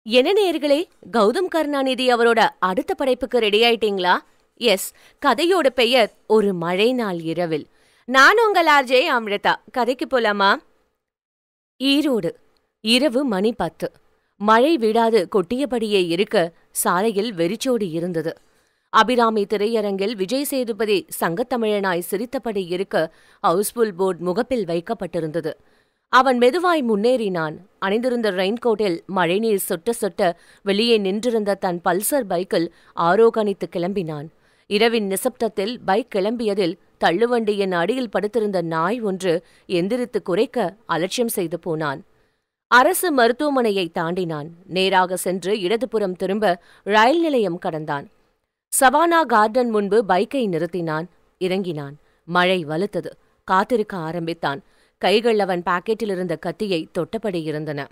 என்ன நேர்களே கௌதம் கருணாநிதி அவரோட அடுத்த படைப்புக்கு ரெடி ஆயிட்டீங்களா எஸ் கதையோட பெயர் ஒரு மழை நாள் இரவில் நான் உங்கள் ஆர்ஜே அம்ரிதா கதைக்கு போலாமா ஈரோடு இரவு மணி பத்து மழை விடாது கொட்டியபடியே இருக்க சாலையில் வெறிச்சோடி இருந்தது அபிராமி திரையரங்கில் விஜய் சேதுபதி சங்கத்தமிழனாய் சிரித்தபடி இருக்க ஹவுஸ்ஃபுல் போர்டு முகப்பில் வைக்கப்பட்டிருந்தது அவன் மெதுவாய் முன்னேறினான் அணிந்திருந்த ரெயின்கோட்டில் மழைநீர் சொட்ட சொட்ட வெளியே நின்றிருந்த தன் பல்சர் பைக்கில் ஆரோகணித்து கிளம்பினான் இரவின் நிசப்தத்தில் பைக் கிளம்பியதில் தள்ளுவண்டியின் அடியில் படுத்திருந்த நாய் ஒன்று எந்திரித்து குறைக்க அலட்சியம் செய்து போனான் அரசு மருத்துவமனையை தாண்டினான் நேராக சென்று இடதுபுறம் திரும்ப ரயில் நிலையம் கடந்தான் சவானா கார்டன் முன்பு பைக்கை நிறுத்தினான் இறங்கினான் மழை வலுத்தது காத்திருக்க ஆரம்பித்தான் கைகள் அவன் பாக்கெட்டில் இருந்த கத்தியை தொட்டபடி இருந்தன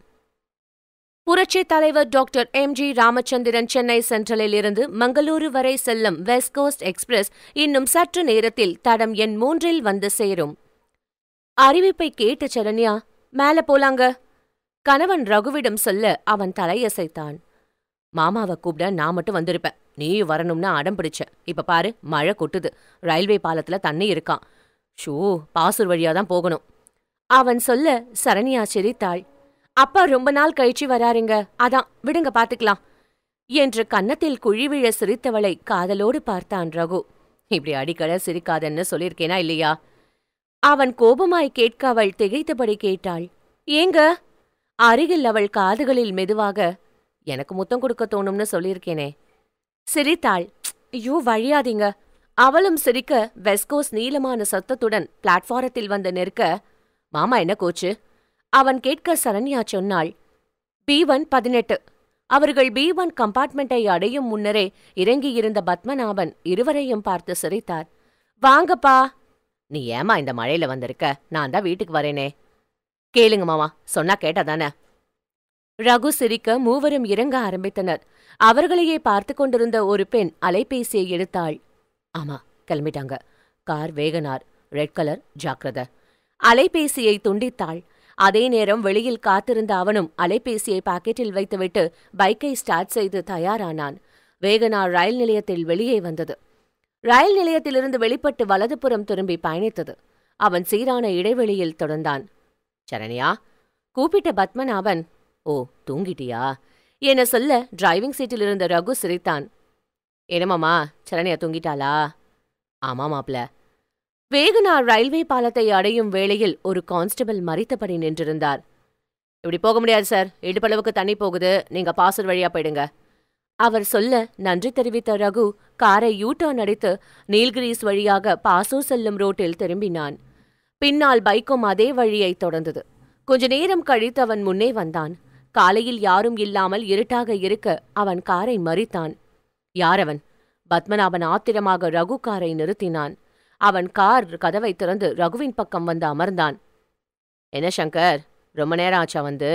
புரட்சித் தலைவர் doctor M G Ramachandran Chennai சென்ட்ரலில் இருந்து மங்களூரு வரை செல்லும் வெஸ்ட் கோஸ்ட் எக்ஸ்பிரஸ் இன்னும் சற்று நேரத்தில் தடம் எண் மூன்றில் வந்து சேரும் அறிவிப்பை கேட்ட சரண்யா மேல போலாங்க கணவன் ரகுவிடம் சொல்ல அவன் தலையசைத்தான் மாமாவை கூப்பிட நான் மட்டும் வந்திருப்பேன் நீயும் வரணும்னு அடம் பிடிச்ச இப்ப பாரு மழை கொட்டுது ரயில்வே பாலத்துல தண்ணி இருக்கான் ஷூ பாசூர் வழியா தான் போகணும் அவன் சொல்ல சரண்யா சிரித்தாள் அப்பா ரொம்ப நாள் கழிச்சு வராருங்க அதான் விடுங்க பாத்துக்கலாம் என்று கன்னத்தில் குழிவிழ சிரித்தவளை காதலோடு பார்த்தான் ரகு இப்படி அடிக்கட சிரிக்காதன்னு சொல்லியிருக்கேனா இல்லையா அவன் கோபமாய் கேட்க அவள் திகைத்தபடி கேட்டாள் ஏங்க அருகில் அவள் காதுகளில் மெதுவாக எனக்கு முத்தம் கொடுக்க தோணும்னு சொல்லியிருக்கேனே சிரித்தாள் "ப்ச், ஐயோ வழியாதீங்க அவளும் சிரிக்க வெஸ்கோஸ் நீளமான சத்தத்துடன் பிளாட்பாரத்தில் வந்து நிற்க மாமா என்ன கோச்சு அவன் கேட்க சரண்யா சொன்னாள் பி ஒன் பதினெட்டு அவர்கள் பி ஒன் கம்பார்ட்மெண்ட்டை அடையும் முன்னரே இறங்கியிருந்த பத்மநாபன் இருவரையும் பார்த்து சிரித்தார் வாங்கப்பா நீ ஏமா இந்த மழையில வந்திருக்க நான் தான் வீட்டுக்கு வரேனே கேளுங்க மாமா சொன்னா கேட்டாதானே ரகு சிரிக்க மூவரும் இறங்க ஆரம்பித்தனர் அவர்களையே பார்த்து கொண்டிருந்த ஒரு பெண் அலைபேசியை எடுத்தாள் ஆமா கிளம்பிட்டாங்க கார் வேகனார் ரெட் கலர் ஜாக்கிரத அலைபேசியை துண்டித்தாள் அதே நேரம் வெளியில் காத்திருந்த அவனும் அலைபேசியை பாக்கெட்டில் வைத்துவிட்டு பைக்கை ஸ்டார்ட் செய்து தயாரானான் வேகனார் ரயில் நிலையத்தில் வெளியே வந்தது ரயில் நிலையத்திலிருந்து வெளிப்பட்டு வலதுபுறம் திரும்பி பயணித்தது அவன் சீரான இடைவெளியில் தொடர்ந்தான் சரண்யா கூப்பிட்ட பத்மநாபன் ஓ தூங்கிட்டியா என சொல்ல டிரைவிங் சீட்டில் இருந்த ரகு சிரித்தான் என்னமாமா சரண்யா தூங்கிட்டாளா ஆமா மாப்ள வேகனார் ரயில்வே பாலத்தை அடையும் வேளையில் ஒரு கான்ஸ்டபிள் மறித்தபடி நின்றிருந்தார் இப்படி போக முடியாது சார் இடுப்பளவுக்கு தண்ணி போகுது நீங்க பாசூர் வழியா போயிடுங்க அவர் சொல்ல நன்றி தெரிவித்த ரகு காரை யூ டர்ன் அடித்து நீல்கிரிஸ் வழியாக பாசூர் செல்லும் ரோட்டில் திரும்பினான் பின்னால் பைக்கும் அதே வழியை தொடர்ந்தது கொஞ்ச நேரம் கழித்து அவன் முன்னே வந்தான் காலையில் யாரும் இல்லாமல் இருட்டாக இருக்க அவன் காரை மறித்தான் யாரவன் பத்மநாபன் ஆத்திரமாக ரகு காரை நிறுத்தினான் அவன் கார் கதவை திறந்து ரகுவின் பக்கம் வந்து அமர்ந்தான் என்ன சங்கர் ரொம்ப நேரம் ஆச்சா வந்து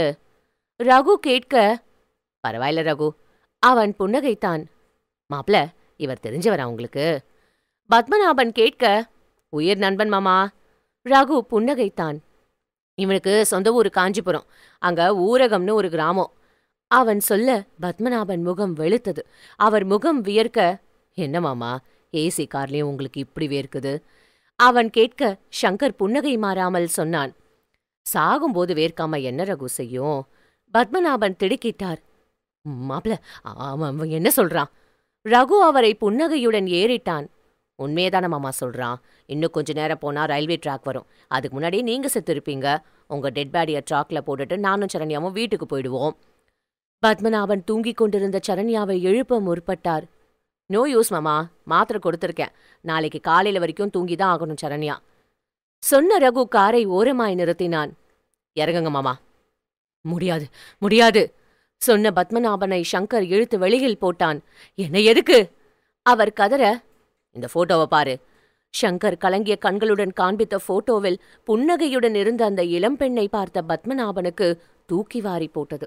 ரகு கேட்க பரவாயில்ல ரகு அவன் புன்னகைத்தான் மாப்ள இவர் தெரிஞ்சவரா உங்களுக்கு பத்மநாபன் கேட்க உயிர் நண்பன் மாமா ரகு புன்னகைத்தான் இவனுக்கு சொந்த ஊர் காஞ்சிபுரம் அங்க ஊரகம்னு ஒரு கிராமம் அவன் சொல்ல பத்மநாபன் முகம் வெளுத்தது அவர் முகம் வியர்க்க என்ன மாமா ஏசி கார்லயும் உங்களுக்கு இப்படி வேர்க்குது அவன் கேட்க சங்கர் புன்னகை மாறாமல் சொன்னான் சாகும்போது வேர்க்காம என்ன ரகு செய்யும் பத்மநாபன் திடுக்கிட்டார் மாப்ள அவன் அவன் என்ன சொல்றான் ரகு அவரை புன்னகையுடன் ஏறிட்டான் உண்மையதான மாமா சொல்றான் இன்னும் கொஞ்ச நேரம் போனா ரயில்வே ட்ராக் வரும் அதுக்கு முன்னாடி நீங்க செத்துருப்பீங்க உங்க டெட் பேடிய ட்ராக்ல போட்டுட்டு நானும் சரண்யாவும் வீட்டுக்கு போயிடுவோம் பத்மநாபன் தூங்கிக் கொண்டிருந்த சரண்யாவை எழுப்ப முற்பட்டார் நோ யூஸ் மாமா மாத்திரை கொடுத்துருக்கேன் நாளைக்கு காலையில வரைக்கும் தூங்கி தான் ஆகணும் சரண்யா சொன்ன ரகு காரை ஓரமாய் நிறுத்தினான் இறங்குங்க மாமா முடியாது முடியாது சொன்ன பத்மநாபனை சங்கர் இழுத்து வெளியில் போட்டான் என்ன எதுக்கு அவர் கதற இந்த போட்டோவை பாரு சங்கர் கலங்கிய கண்களுடன் காண்பித்த போட்டோவில் புன்னகையுடன் இருந்த அந்த இளம்பெண்ணை பார்த்த பத்மநாபனுக்கு தூக்கி வாரி போட்டது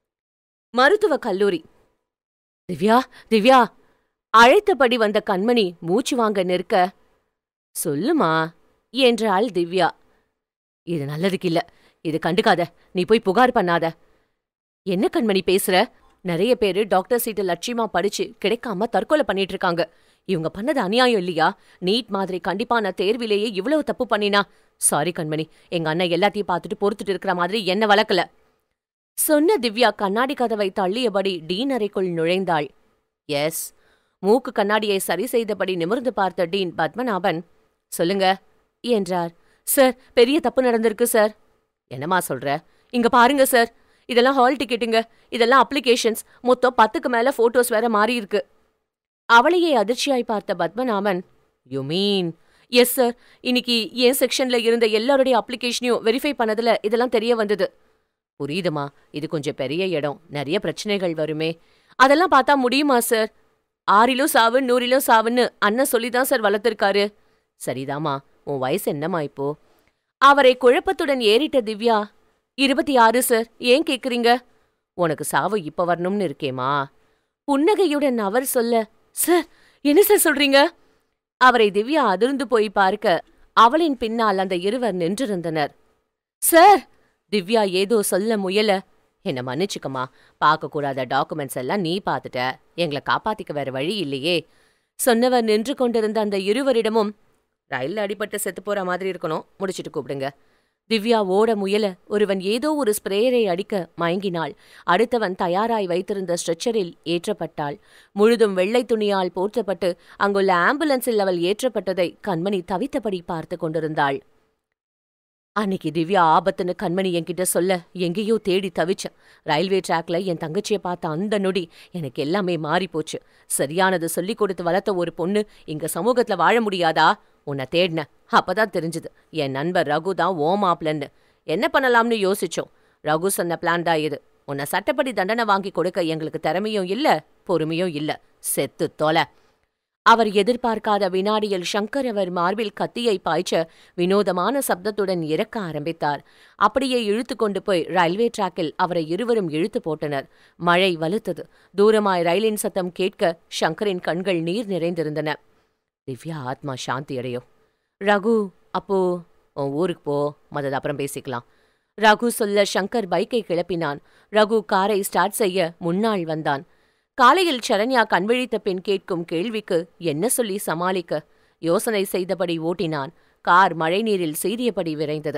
மருத்துவக் கல்லூரி திவ்யா திவ்யா அழைத்தபடி வந்த கண்மணி மூச்சு வாங்க நிற்க சொல்லுமா என்றாள் திவ்யா இது நல்லதுக்கு இல்ல இது கண்டுக்காத நீ போய் புகார் பண்ணாத என்ன கண்மணி பேசுற நிறைய பேரு டாக்டர் சீட்டு லட்சியமா படிச்சு கிடைக்காம தற்கொலை பண்ணிட்டு இருக்காங்க இவங்க பண்ணது அநியாயம் இல்லையா நீட் மாதிரி கண்டிப்பா நான் தேர்விலேயே இவ்வளவு தப்பு பண்ணினா சாரி கண்மணி எங்க அண்ணன் எல்லாத்தையும் பார்த்துட்டு பொறுத்துட்டு இருக்கிற மாதிரி என்ன வளர்க்கல சொன்ன திவ்யா கண்ணாடி கதவை தள்ளியபடி டீன் அறைக்குள் நுழைந்தாள் எஸ் மூக்கு கண்ணாடியை சரி செய்தபடி நிமிர்ந்து பார்த்த டீன் பத்மநாபன் சொல்லுங்க என்றார் சார் பெரிய தப்பு நடந்திருக்கு சார் என்னம்மா சொல்ற இங்க பாருங்க சார் இதெல்லாம் ஹால் டிக்கெட்டுங்க இதெல்லாம் அப்ளிகேஷன்ஸ் மொத்தம் பத்துக்கு மேல போட்டோஸ் வேற மாறி இருக்கு அவளையே அதிர்ச்சியாய் பார்த்த Padmanabhan you mean yes sir இன்னைக்கு என் செக்ஷன்ல இருந்த எல்லாருடைய அப்ளிகேஷனையும் வெரிஃபை பண்ணதுல இதெல்லாம் தெரிய வந்தது புரியுதுமா இது கொஞ்சம் பெரிய இடம் நிறைய பிரச்சனைகள் வருமே அதெல்லாம் பார்த்தா முடியுமா சார் ஆறிலும் சாவு நூறிலும் சாவுன்னு அண்ணன் சொல்லிதான் சார் வளர்த்திருக்காரு சரிதாம்மா உன் வயசு என்னம்மா இப்போ அவரை குழப்பத்துடன் ஏறிட்ட திவ்யா இருபத்தி ஆறு சார் ஏன் கேக்குறீங்க உனக்கு சாவு இப்ப வரணும்னு இருக்கேமா புன்னகையுடன் அவர் சொல்ல சார் என்ன சார் சொல்றீங்க அவரை திவ்யா அதிர்ந்து போய் பார்க்க அவளின் பின்னால் அந்த இருவர் நின்றிருந்தனர் சார் திவ்யா ஏதோ சொல்ல முயல என்ன மன்னிச்சுக்கம்மா பார்க்கக்கூடாத டாக்குமெண்ட்ஸ் எல்லாம் நீ பார்த்துட்ட எங்களை காப்பாத்திக்க வேற வழி இல்லையே சொன்னவர் நின்று கொண்டிருந்த அந்த இருவரிடமும் ரயில்ல அடிபட்டு செத்து போற மாதிரி இருக்கணும் முடிச்சிட்டு கூப்பிடுங்க திவ்யா ஓட முயல ஒருவன் ஏதோ ஒரு ஸ்ப்ரேயரை அடிக்க மயங்கினாள் அடுத்தவன் தயாராய் வைத்திருந்த ஸ்ட்ரெச்சரில் ஏற்றப்பட்டாள் முழுதும் வெள்ளை துணியால் போர்த்தப்பட்டு அங்குள்ள ஆம்புலன்ஸில் அவள் ஏற்றப்பட்டதை கண்மணி தவித்தபடி பார்த்து கொண்டிருந்தாள் அன்னைக்கு திவ்யா ஆபத்துன்னு கண்மணி என்கிட்ட சொல்ல எங்கேயோ தேடி தவிச்சேன் ரயில்வே ட்ராக்ல என் தங்கச்சியை பார்த்த அந்த நொடி எனக்கு எல்லாமே மாறி போச்சு சரியானது சொல்லிக் கொடுத்து வளர்த்த ஒரு பொண்ணு இங்க சமூகத்துல வாழ முடியாதா உன்னை தேடின அப்பதான் தெரிஞ்சது என் நண்பர் ரகு தான் ஓ மாப்ளன்னு என்ன பண்ணலாம்னு யோசிச்சோம் ரகு சொன்ன பிளான் தான் இது உன்னை சட்டப்படி தண்டனை வாங்கி கொடுக்க எங்களுக்கு திறமையும் இல்ல பொறுமையும் இல்ல செத்து தொலை அவர் எதிர்பார்க்காத வினாடியில் சங்கர் அவர் மார்பில் கத்தியை பாய்ச்ச வினோதமான சப்தத்துடன் இறக்க ஆரம்பித்தார் அப்படியே இழுத்து கொண்டு போய் ரயில்வே டிராக்கில் அவரை இருவரும் இழுத்து போட்டனர் மழை வலுத்தது தூரமாய் ரயிலின் சத்தம் கேட்க சங்கரின் கண்கள் நீர் நிறைந்திருந்தன திவ்யா ஆத்மா சாந்தி அடையும் ரகு அப்போ உன் ஊருக்கு போ மதது அப்புறம் பேசிக்கலாம் ரகு சொல்ல சங்கர் பைக்கை கிளப்பினான் ரகு காரை ஸ்டார்ட் செய்ய முன்னாள் வந்தான் காலையில் சரண்யா கண்விழித்த பின் கேட்கும் கேள்விக்கு என்ன சொல்லி சமாளிக்க யோசனை செய்தபடி ஓட்டினான் கார் மழைநீரில் சீறியபடி விரைந்தது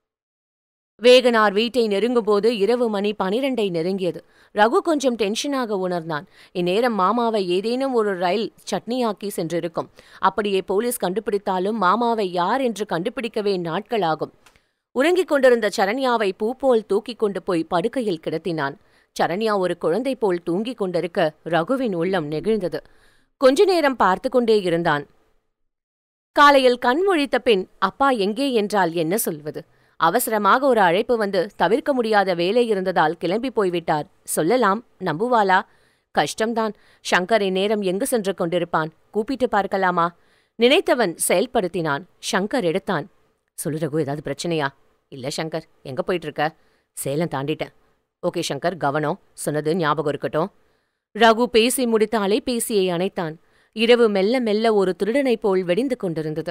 வேகனார் வீட்டை நெருங்கும்போது இரவு மணி பனிரெண்டை நெருங்கியது ரகு கொஞ்சம் டென்ஷனாக உணர்ந்தான் இந்நேரம் மாமாவை ஏதேனும் ஒரு ரயில் சட்னியாக்கி சென்றிருக்கும் அப்படியே போலீஸ் கண்டுபிடித்தாலும் மாமாவை யார் என்று கண்டுபிடிக்கவே நாட்களாகும் உறங்கிக் கொண்டிருந்த சரண்யாவை பூ போல் தூக்கிக் கொண்டு போய் படுக்கையில் கிடத்தினான் சரண்யா ஒரு குழந்தை போல் தூங்கிக் கொண்டிருக்க ரகுவின் உள்ளம் நெகிழ்ந்தது கொஞ்ச நேரம் பார்த்து கொண்டே இருந்தான் காலையில் கண் முழித்த பின் அப்பா எங்கே என்றால் என்ன சொல்வது அவசரமாக ஒரு அழைப்பு வந்து தவிர்க்க முடியாத வேலை இருந்ததால் கிளம்பி போய்விட்டார் சொல்லலாம் நம்புவாளா கஷ்டம்தான் சங்கர் இந்நேரம் எங்கு சென்று கொண்டிருப்பான் கூப்பிட்டு பார்க்கலாமா நினைத்தவன் செயல்படுத்தினான் சங்கர் எடுத்தான் சொல்லு ரகு ஏதாவது பிரச்சனையா இல்ல சங்கர் எங்க போயிட்டு இருக்க சேலம் தாண்டிட்டேன் ஓகே சங்கர் கவனம் சொன்னது ஞாபகம் இருக்கட்டும் ரகு பேசி முடித்த அலைபேசியை அணைத்தான் இரவு மெல்ல மெல்ல ஒரு திருடனைப் போல் வெடிந்து கொண்டிருந்தது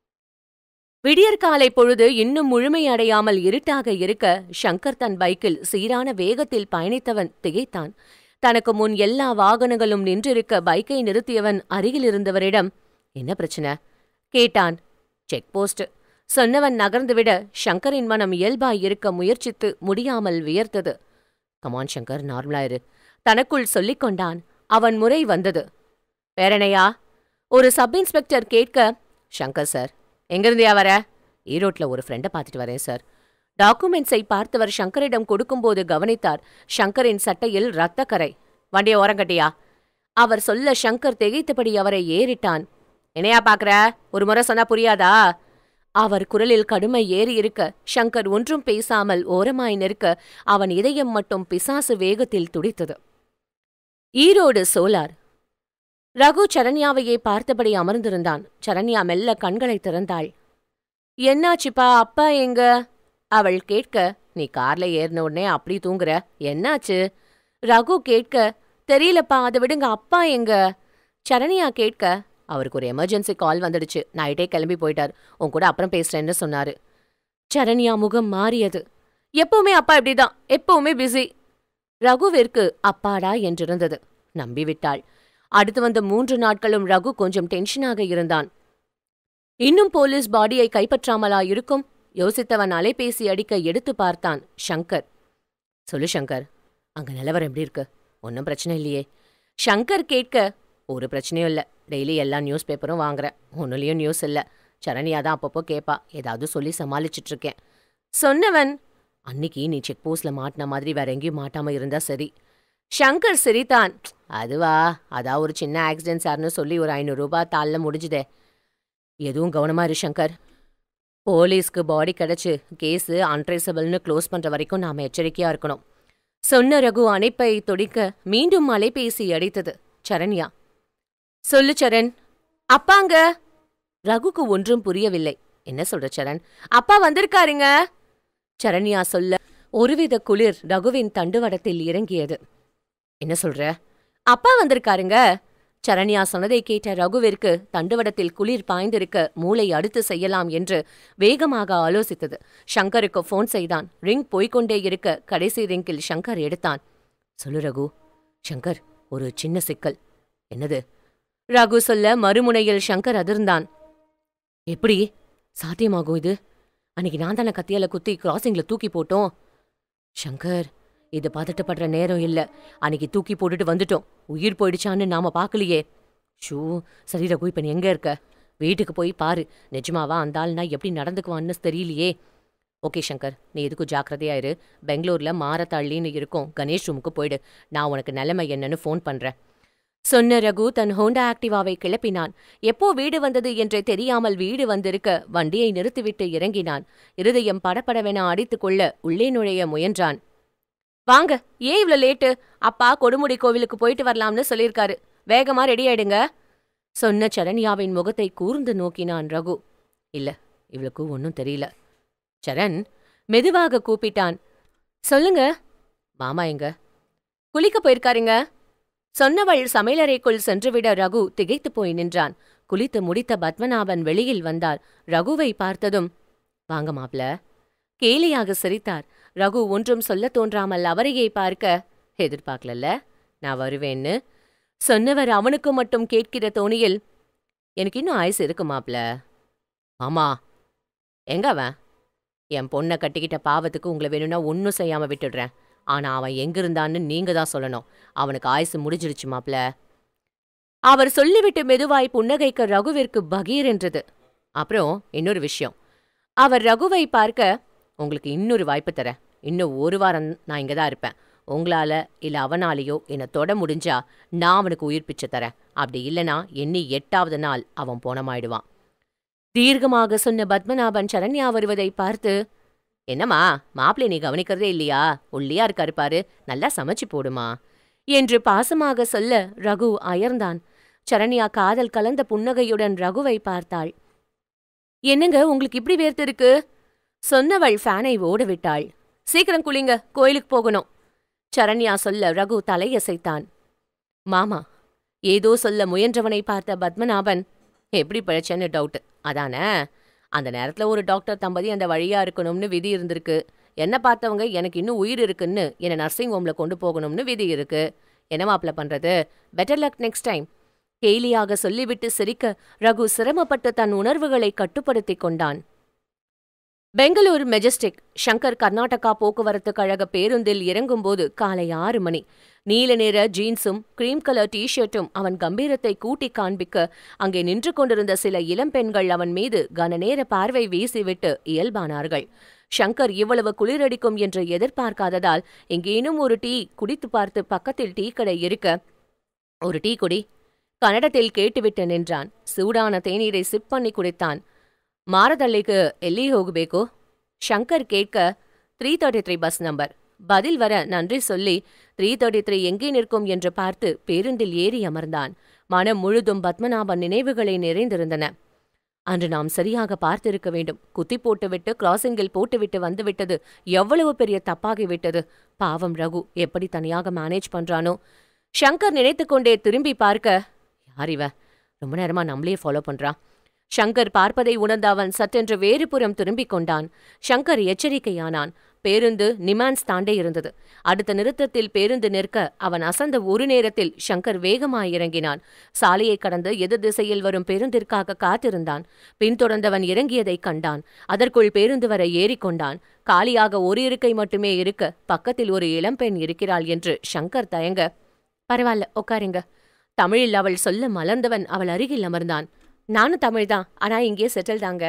விடியற்காலை பொழுது இன்னும் முழுமையடையாமல் இருட்டாக இருக்க சங்கர் தன் பைக்கில் சீரான வேகத்தில் பயணித்தவன் திகைத்தான் தனக்கு முன் எல்லா வாகனங்களும் நின்றிருக்க பைக்கை நிறுத்தியவன் அருகில் இருந்தவரிடம் என்ன பிரச்சனை கேட்டான் செக் போஸ்ட் சொன்னவன் நகர்ந்துவிட சங்கரின் மனம் இயல்பாய் இருக்க முயற்சித்து முடியாமல் வியர்த்தது கமான் சங்கர் நார்மலா இரு தனக்குள் சொல்லிக் கொண்டான் அவன் முறை வந்தது பேரனையா ஒரு சப் இன்ஸ்பெக்டர் கேட்க சங்கர் சார் எங்கிருந்தியா வர ஈரோட்ல ஒரு ஃப்ரெண்டை பார்த்துட்டு வரேன் சார் டாக்குமெண்ட்ஸை பார்த்தவர் சங்கரிடம் கொடுக்கும்போது கவனித்தார் சங்கரின் சட்டையில் இரத்தக்கரை வண்டியை ஓரங்கட்டியா அவர் சொல்ல சங்கர் திகைத்தபடி அவரை ஏறிட்டான் என்னையா பாக்குற ஒரு முறை சொன்னா புரியாதா அவர் குரலில் கடுமை ஏறி இருக்க சங்கர் ஒன்றும் பேசாமல் ஓரமாய் நிற்க அவன் இதயம் மட்டும் பிசாசு வேகத்தில் துடித்தது ஈரோடு சோலார் ரகு சரண்யாவையே பார்த்தபடி அமர்ந்திருந்தான் சரண்யா மெல்ல கண்களை திறந்தாள் என்னாச்சுப்பா அப்பா எங்க அவள் கேட்க நீ கார்ல ஏறின உடனே அப்படி தூங்குற என்னாச்சு ரகு கேட்க தெரியலப்பா அதை விடுங்க அப்பா எங்க சரண்யா கேட்க அவருக்கு ஒரு எமர்ஜென்சி கால் வந்துடுச்சு நைட்டே கிளம்பி போயிட்டார் உன் கூட அப்புறம் பேசுறேன்னு சொன்னாரு சரண்யா முகம் மாறியது எப்பவுமே அப்பா இப்படிதான் எப்பவுமே பிஸி ரகுவிற்கு அப்பாடா என்றிருந்தது நம்பிவிட்டாள் அடுத்து வந்த மூன்று நாட்களும் ரகு கொஞ்சம் டென்ஷனாக இருந்தான் இன்னும் போலீஸ் பாடியை கைப்பற்றாமலா இருக்கும் யோசித்தவன் அலைபேசி அடிக்க எடுத்து பார்த்தான் ஷங்கர் சொல்லு ஷங்கர் அங்க நிலவரம் எப்படி இருக்கு ஒன்றும் பிரச்சனை இல்லையே ஷங்கர் கேட்க ஒரு பிரச்சனையும் இல்லை டெய்லி எல்லா நியூஸ் பேப்பரும் வாங்குறேன் ஒன்றுலேயும் நியூஸ் இல்லை சரண்யா தான் அப்பப்போ கேட்பா ஏதாவது சொல்லி சமாளிச்சிட்டு இருக்கேன் சொன்னவன் அன்னிக்கு நீ செக் போஸ்ட்ல மாட்டின மாதிரி வேற எங்கேயும் மாட்டாம இருந்தா சரி ஷங்கர் சிரித்தான் அதுவா அதான் ஒரு சின்ன ஆக்சிடென்ட் சார்னு சொல்லி ஒரு ஐநூறு ரூபாய் தாளில் முடிஞ்சுதே எதுவும் கவனமா இரு ஷங்கர் போலீஸ்க்கு பாடி கிடைச்சு கேஸு அன்ட்ரேசபிள்னு க்ளோஸ் பண்ற வரைக்கும் நாம எச்சரிக்கையா இருக்கணும் சொன்ன ரகு அணைப்பை தொடிக்க மீண்டும் அலைபேசி அடித்தது சரண்யா சொல்லு சரண் அப்பாங்க ரகுக்கு ஒன்றும் புரியவில்லை என்ன சொல்ற சரண் அப்பா வந்திருக்காருங்க சரண்யா சொல்ல ஒருவித குளிர் ரகுவின் தண்டுவடத்தில் இறங்கியது என்ன சொல்ற அப்பா வந்திருக்காருங்க சரண்யா சொன்னதை கேட்ட ரகுவிற்கு தண்டுவடத்தில் குளிர் பாய்ந்திருக்க மூளை அடுத்து செய்யலாம் என்று வேகமாக ஆலோசித்தது ஷங்கருக்கு ஃபோன் செய்தான் ரிங் போய்க்கொண்டே இருக்க கடைசி ரிங்கில் ஷங்கர் எடுத்தான் சொல்லு ரகு ஷங்கர் ஒரு சின்ன சிக்கல் என்னது ரகு சொல்ல மறுமுனையில் ஷங்கர் அதிர்ந்தான் எப்படி சாத்தியமாகும் இது அன்னைக்கு நான் தானே கத்தியால குத்தி கிராசிங்ல தூக்கி போட்டோம் ஷங்கர் இது பதட்டப்படுற நேரம் இல்ல அன்னைக்கு தூக்கி போட்டுட்டு வந்துட்டோம் உயிர் போயிடுச்சான்னு நாம பார்க்கலையே ஷூ சரி ரகு இப்ப நீ எங்க இருக்க வீட்டுக்கு போய் பாரு நிஜமாவா அந்த ஆள்னா எப்படி நடந்துக்குவான்னு தெரியலையே ஓகே சங்கர் நீ எதுக்கும் ஜாக்கிரதையா இரு பெங்களூர்ல மாரத்தள்ளின்னு இருக்கும் கணேஷ் ரூமுக்கு போயிடு நான் உனக்கு நிலைமை என்னன்னு ஃபோன் பண்றேன் சொன்ன ரகு தன் ஹோண்டா ஆக்டிவாவை கிளப்பினான் எப்போ வீடு வந்தது என்றே தெரியாமல் வீடு வந்திருக்க வண்டியை நிறுத்திவிட்டு இறங்கினான் இருதயம் படபடவென அடித்துக்கொள்ள உள்ளே நுழைய முயன்றான் வாங்க ஏன் இவ்ளோ லேட்டு அப்பா கொடுமுடி கோவிலுக்கு போயிட்டு வரலாம்னு சொல்லியிருக்காரு வேகமா ரெடி ஆயிடுங்க சொன்ன சரண்யாவின் முகத்தை கூர்ந்து நோக்கினான் ரகு இல்ல இவளுக்கு ஒன்னும் தெரியல சரண் மெதுவாக கூப்பிட்டான் சொல்லுங்க மாமா எங்க குளிக்க போயிருக்காருங்க சொன்னவள் சமையலறைக்குள் சென்றுவிட ரகு திகைத்துப் போய் நின்றான் குளித்து முடித்த பத்மநாபன் வெளியில் வந்தார் ரகுவை பார்த்ததும் வாங்க மாப்ள கேலியாக சிரித்தார் ரகு ஒன்றும் சொல்லத் தோன்றாமல் அவரையே பார்க்க எதிர்பார்க்கலல்ல நான் வருவேன்னு சொன்னவர் அவனுக்கு மட்டும் கேட்கிற தோணியில் எனக்கு இன்னும் ஆயுசு இருக்கு மாப்ள ஆமா எங்க அவன் என் பொண்ணை கட்டிக்கிட்ட பாவத்துக்கு உங்களை வேணும்னா ஒன்றும் செய்யாம விட்டுடுறேன் ஆனா அவன் எங்க இருந்தான்னு நீங்க தான் சொல்லணும் அவனுக்கு ஆயுசு முடிஞ்சிடுச்சு மாப்ள அவர் சொல்லிவிட்டு மெதுவாய் புன்னகைக்க ரகுவிற்கு பகீர் என்றது அப்புறம் இன்னொரு விஷயம் அவர் ரகுவை பார்க்க உங்களுக்கு இன்னொரு வாய்ப்பு தரேன் இன்னும் ஒரு வாரம் நான் இங்க தான் இருப்பேன் உங்களால இல்ல அவனாலேயோ என்னை தொட முடிஞ்சா நான் அவனுக்கு உயிர் பிச்சை தரேன் அப்படி இல்லனா எண்ணி எட்டாவது நாள் அவன் போனமாயிடுவான் தீர்க்கமாக சொன்ன பத்மநாபன் சரண்யா வருவதை பார்த்து என்னம்மா மாப்பிள்ளை நீ கவனிக்கிறதே இல்லையா ஒல்லியா இருக்காரு பாரு நல்லா சமைச்சு போடுமா என்று பாசமாக சொல்ல ரகு அயர்ந்தான் சரண்யா காதல் கலந்த புன்னகையுடன் ரகுவை பார்த்தாள் என்னங்க உங்களுக்கு இப்படி வேர்த்து இருக்கு சொன்னவள் ஃபேனை ஓட விட்டாள் சீக்கிரம் குளிங்க கோயிலுக்கு போகணும் சரண்யா சொல்ல ரகு தலையசைத்தான் மாமா ஏதோ சொல்ல முயன்றவனை பார்த்த பத்மநாபன் எப்படி பிழைச்சேன்னு டவுட் அதானே அந்த நேரத்துல ஒரு டாக்டர் தம்பதி அந்த வழியா இருக்கணும்னு விதி இருந்திருக்கு என்ன பார்த்தவங்க எனக்கு இன்னும் உயிர் இருக்குன்னு என்னை நர்சிங் ஹோம்ல கொண்டு போகணும்னு விதி இருக்கு என்ன மாப்பிள பண்றது பெட்டர் லக் நெக்ஸ்ட் டைம் கேலியாக சொல்லிவிட்டு சிரிக்க ரகு சிரமப்பட்டு தன் உணர்வுகளை கட்டுப்படுத்திக் கொண்டான் பெங்களூர் மெஜஸ்டிக் ஷங்கர் கர்நாடகா போக்குவரத்து கழக பேருந்தில் இறங்கும்போது காலை ஆறு மணி நீல நிற ஜீன்ஸும் கிரீம் கலர் டீஷர்ட்டும் அவன் கம்பீரத்தை கூட்டி காண்பிக்க அங்கே நின்று கொண்டிருந்த சில இளம்பெண்கள் அவன் மீது கனநேர பார்வை வீசிவிட்டு இயல்பானார்கள் ஷங்கர் இவ்வளவு குளிரடிக்கும் என்று எதிர்பார்க்காததால் எங்கேனும் ஒரு டீ குடித்து பார்த்து பக்கத்தில் டீ கடை இருக்க ஒரு டீ குடி கன்னடத்தில் கேட்டுவிட்டு நின்றான் சூடான தேநீரை சிப் பண்ணி குடித்தான் ಮಾರದಳ್ಳಿಗೆ ಎಲ್ಲಿ ಹೋಗಬೇಕು ಶಂಕರ್ கேட்க three thirty three bus number பதில் வர நன்றி சொல்லி த்ரீ தேர்ட்டி த்ரீ எங்கே நிற்கும் என்று பார்த்து பேருந்தில் ஏறி அமர்ந்தான் மனம் முழுதும் பத்மநாபன் நினைவுகளை நிறைந்திருந்தன அன்று நாம் சரியாக பார்த்திருக்க வேண்டும் குத்தி போட்டுவிட்டு கிராசிங்கில் போட்டுவிட்டு வந்துவிட்டது எவ்வளவு பெரிய தப்பாகிவிட்டது பாவம் ரகு எப்படி தனியாக மேனேஜ் பண்றானோ ஷங்கர் நினைத்துக்கொண்டே திரும்பி பார்க்க யார் இவ ரொம்ப நேரமா நம்மளையே ஃபாலோ பண்றான் ஷங்கர் பார்ப்பதை உணர்ந்த அவன் சற்றென்று வேறு புறம் திரும்பிக் கொண்டான் ஷங்கர் எச்சரிக்கையானான் பேருந்து நிமான்ஸ் தாண்டே இருந்தது அடுத்த நிறுத்தத்தில் பேருந்து நிற்க அவன் அசந்த ஒரு நேரத்தில் ஷங்கர் வேகமாய் இறங்கினான் சாலையை கடந்து எதிர் திசையில் வரும் பேருந்திற்காக காத்திருந்தான் பின்தொடர்ந்தவன் இறங்கியதைக் கண்டான் அதற்குள் பேருந்து வர ஏறிக்கொண்டான் காலியாக ஒரு இருக்கை மட்டுமே இருக்க பக்கத்தில் ஒரு இளம்பெண் இருக்கிறாள் என்று ஷங்கர் தயங்க பரவாயில்ல உட்காருங்க தமிழில் அவள் சொல்ல மலர்ந்தவன் அவள் அருகில் அமர்ந்தான் நானும் தமிழ்தான் ஆனா இங்கே செட்டில் தாங்க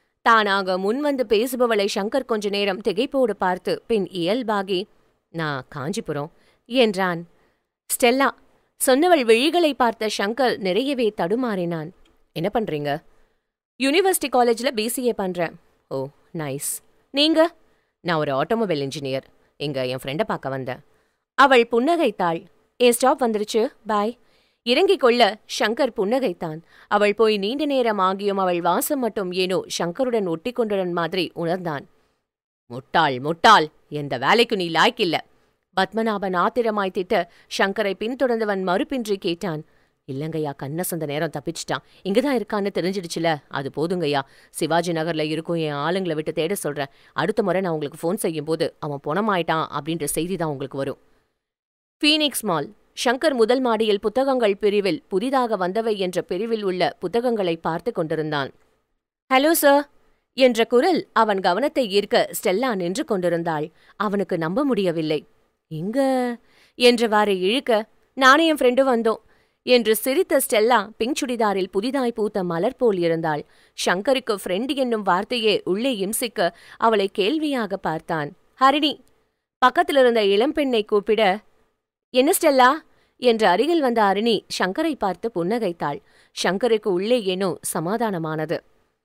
தானாக முன்வந்து பேசுபவளை சங்கர் கொஞ்ச நேரம் திகைப்போடு பார்த்து பின் இயல்பாகி நான் காஞ்சிபுரம் என்றான் ஸ்டெல்லா சொன்னவள் விழிகளை பார்த்த சங்கர் நிறையவே தடுமாறினான் என்ன பண்றீங்க யூனிவர்சிட்டி காலேஜ்ல பிசிஏ பண்றேன் ஓ நைஸ் நீங்க நான் ஒரு ஆட்டோமொபைல் இன்ஜினியர் இங்க என் ஃப்ரெண்டை பார்க்க வந்தேன் அவள் புன்னகைத்தாள் என் ஸ்டாப் வந்துருச்சு பாய் இறங்கிக் கொள்ள ஷங்கர் புன்னகைத்தான் அவள் போய் நீண்ட நேரம் ஆகியும் அவள் வாசம் மட்டும் ஏனோ ஷங்கருடன் ஒட்டி கொண்டுடன் மாதிரி உணர்ந்தான் முட்டாள் முட்டாள் எந்த வேலைக்கு நீ லாய்க்கில்ல பத்மநாபன் ஆத்திரமாய் திட்ட ஷங்கரை பின்தொடர்ந்தவன் மறுப்பின்றி கேட்டான் இல்லங்கய்யா கண்ணசந்த நேரம் தப்பிச்சிட்டான் இங்கதான் இருக்கான்னு தெரிஞ்சிடுச்சுல அது போதுங்கய்யா சிவாஜி நகர்ல இருக்கும் என் ஆளுங்களை விட்டு தேட சொல்றேன் அடுத்த முறை நான் உங்களுக்கு ஃபோன் செய்யும் போது அவன் பொணமாயிட்டான் அப்படின்ற செய்தி தான் உங்களுக்கு வரும் ஃபீனிக்ஸ் மால் ஷங்கர் முதல் மாடியில் புத்தகங்கள் பிரிவில் புதிதாக வந்தவை என்ற பிரிவில் உள்ள புத்தகங்களை பார்த்து கொண்டிருந்தான் ஹலோ சார் என்ற குரல் அவன் கவனத்தை ஈர்க்க ஸ்டெல்லா நின்று கொண்டிருந்தாள் அவனுக்கு நம்ப முடியவில்லை இங்க என்றவாறு இழுக்க நானே என் ஃப்ரெண்டு வந்தோம் என்று சிரித்த ஸ்டெல்லா பிங்க் சுடிதாரில் புதிதாய் பூத்த மலர் போல் இருந்தாள் ஷங்கருக்கு ஃப்ரெண்டு என்னும் வார்த்தையே உள்ளே இம்சிக்க அவளை கேள்வியாக பார்த்தான் ஹரிணி பக்கத்தில் இருந்த இளம்பெண்ணை கூப்பிட என்ன ஸ்டெல்லா என்று அருகில் வந்த அருணி ஷங்கரை பார்த்து புன்னகைத்தாள் ஷங்கருக்கு உள்ளே ஏனோ சமாதானமானது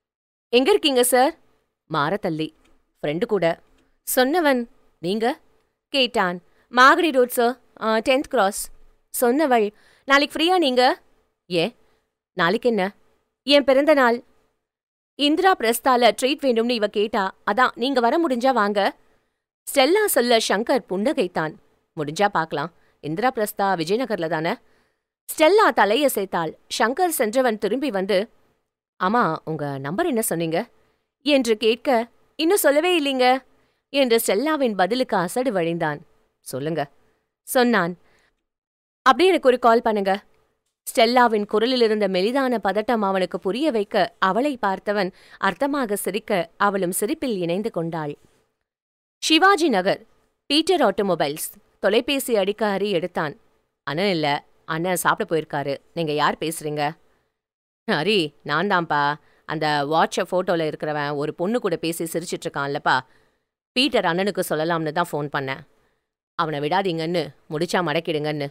எங்க இருக்கீங்க சார் மாரத்தள்ளி ஃப்ரெண்டு கூட சொன்னவன் நீங்க கேட்டான் Magadi road sir tenth cross சொன்னவள் நாளைக்கு ஃப்ரீயா நீங்க ஏன் நாளைக்கு என்ன என் பிறந்த நாள் இந்திரா பிரஸ்தால ட்ரீட் வேணும்னு இவ கேட்டா அதான் நீங்க வர முடிஞ்சா வாங்க ஸ்டெல்லா சொல்ல ஷங்கர் புன்னகைத்தான் முடிஞ்சா பார்க்கலாம் இந்திரா பிரஸ்தா விஜயநகர்ல தானே ஸ்டெல்லா தலையசைத்தாள் ஷங்கர் சென்றவன் திரும்பி வந்து ஆமா உங்க நம்பர் என்ன சொன்னீங்க என்று கேட்க இன்னும் சொல்லவே இல்லைங்க என்று ஸ்டெல்லாவின் பதிலுக்கு அசடு வழிந்தான் சொல்லுங்க சொன்னான் அப்படியே எனக்கு ஒரு கால் பண்ணுங்க ஸ்டெல்லாவின் குரலில் இருந்த மெலிதான பதட்டம் அவனுக்கு புரிய வைக்க அவளை பார்த்தவன் அர்த்தமாக சிரிக்க அவளும் சிரிப்பில் இணைந்து கொண்டாள் சிவாஜி நகர் பீட்டர் ஆட்டோமொபைல்ஸ் தொலைபேசி அடிக்க ஹரி எடுத்தான் அண்ணன் இல்ல அண்ணன் சாப்பிட போயிருக்காரு நீங்க யார் பேசுறீங்க ஹரி நான் தான்ப்பா அந்த வாட்ச ஃபோட்டோல இருக்கிறவன் ஒரு பொண்ணு கூட பேசி சிரிச்சிட்டு இருக்கான்லப்பா பீட்டர் அண்ணனுக்கு சொல்லலாம்னு தான் ஃபோன் பண்ணேன் அவனை விடாதீங்கன்னு முடிச்சா மடக்கிடுங்கன்னு